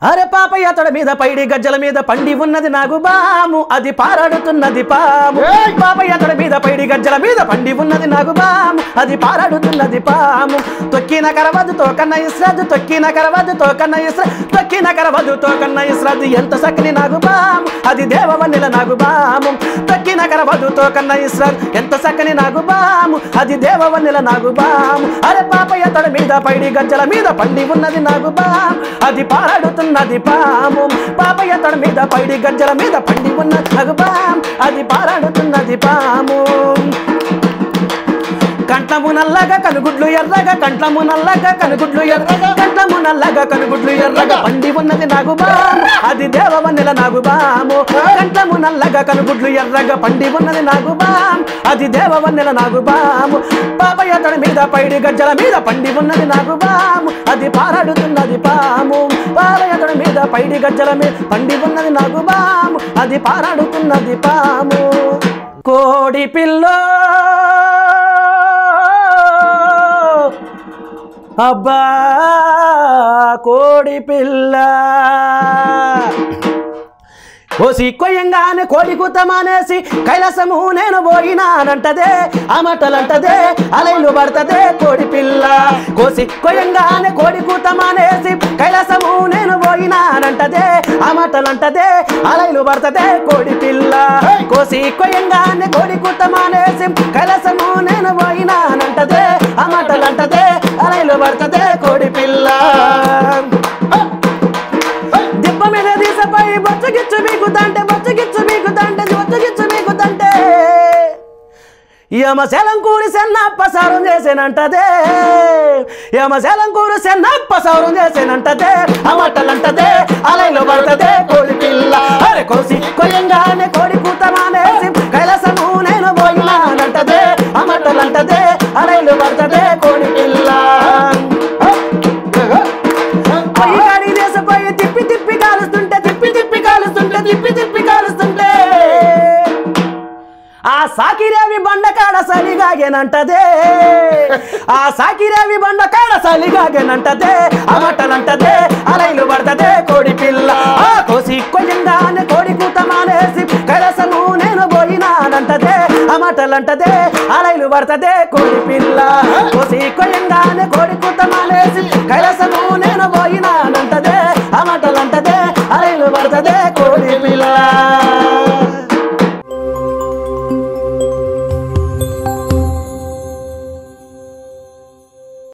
అరే పాపయ్య తొడ మీద పైడి గజ్జల మీద పండి ఉన్నది నాగు బాము అది పారాడుతున్నది పాము ఏయ్! పాపయ్య తొడ మీద పైడి గజ్జల మీద పండి ఉన్నది నాగు బాము అది పారాడుతున్నది పాము తొక్కిన కరవదు తోకన్న ఇస్రాదు తొక్కిన కరవదు తోకన్న ఇస్రా తొక్కిన కరవదు తోకన్న ఇస్రాదు ఎంత సక్కని నాగు బాము అది దేవవన్నెల నాగు బాము తొక్కిన కరవదు తోకన్న ఇస్రాదు ఎంత సక్కని నాగు బాము అది దేవవన్నెల నాగు బాము అరే పాపయ్య తొడ మీద పైడి గజ్జల మీద పండి ఉన్నది నాగు బాము అది పారాడుతున్నది పాము పాపయ్య తొడ మీద పైడి గజ్జల మీద పండి ఉన్నది నాగు బాము అది పారాడుతున్నది పాము కంఠము నల్లగా కనుగుడ్లు ఎర్రగా కంఠము నల్లగా కనుగుడ్లు ఎర్రగా కంఠము నల్లగా కనుగుడ్లు ఎర్రగా పండి ఉన్నది నాగుబాము అది దేవవన్నెల నాగుబాము కంఠము నల్లగా కనుగుడ్లు ఎర్రగా పండి ఉన్నది నాగుబాము అది దేవవన్నెల నాగుబాము పాపయ్య తడి మీద పైడి గజ్జల మీద పండి ఉన్నది నాగుబాము అది పారాడుతున్నది పాము పాపయ్య తడి మీద పైడి గజ్జల మీద పండి ఉన్నది నాగుబాము అది పారాడుతున్నది పాము కోడి పిల్లో అబ్బా కోడి పిల్ల ఓ సిక్కొయ్యంగానే కోడి కుతమానేసి కైలాసము నేను పోయినానంటదే అమటలంటదే అలైలు పడతదే కోడి పిల్ల కోసి కొయ్యంగానే కోడి కూతమానేసి కైలాసము నేను పోయినానంటదే అమటలంటదే అలైలు పడతదే కోడి పిల్ల కోసి కొయ్యంగానే కోడి కూతమానేసి కైలాసము నేను పోయినానంటదే అమటలంటదే అలైలు పడతదే కోడి పిల్ల దిబ్బ మీద తీసపై బొచ్చగిచ్చు మీకుదంటే బొచ్చగిచ్చు మీకుదంటే బొచ్చగిచ్చు మీకుదంటే యమశలం కూడి సెన్నప్ప సారం చేసేనంటదే యమశలం కూడి సెన్నప్ప సారం చేసేనంటదే అమటలంటదే అలైలో పడతదే కోడి పిల్ల అరే కోసి కొయ్యంగానే కోడి కూతమానేసి కైలాసము నేను పోయినానంటదే అమటలంటదే అలైలో పడతదే కోడి పిల్ల పొయ్యి కాడి దేశపోయి తిప్పి తిప్పి కాలుస్తుంటే తిప్పి తిప్పి కాలుస్తుంటే తిప్పి తిప్పి కాలుస్తుంటే ఆ సాకిరేవి బండకాడ సలిగాగేనంటదే ఆ సాకిరేవి బండకాడ సలిగాగేనంటదే అమటలంటదే అలైలు పడతదే కోడి పిల్ల ఆ కోసి కొయ్యంగానే కోడి కూత మానేసి కలసము నేను పోయినానంటదే అమటలంటదే అలైలు పడతదే కోడి పిల్ల కోసి కొయ్యంగానే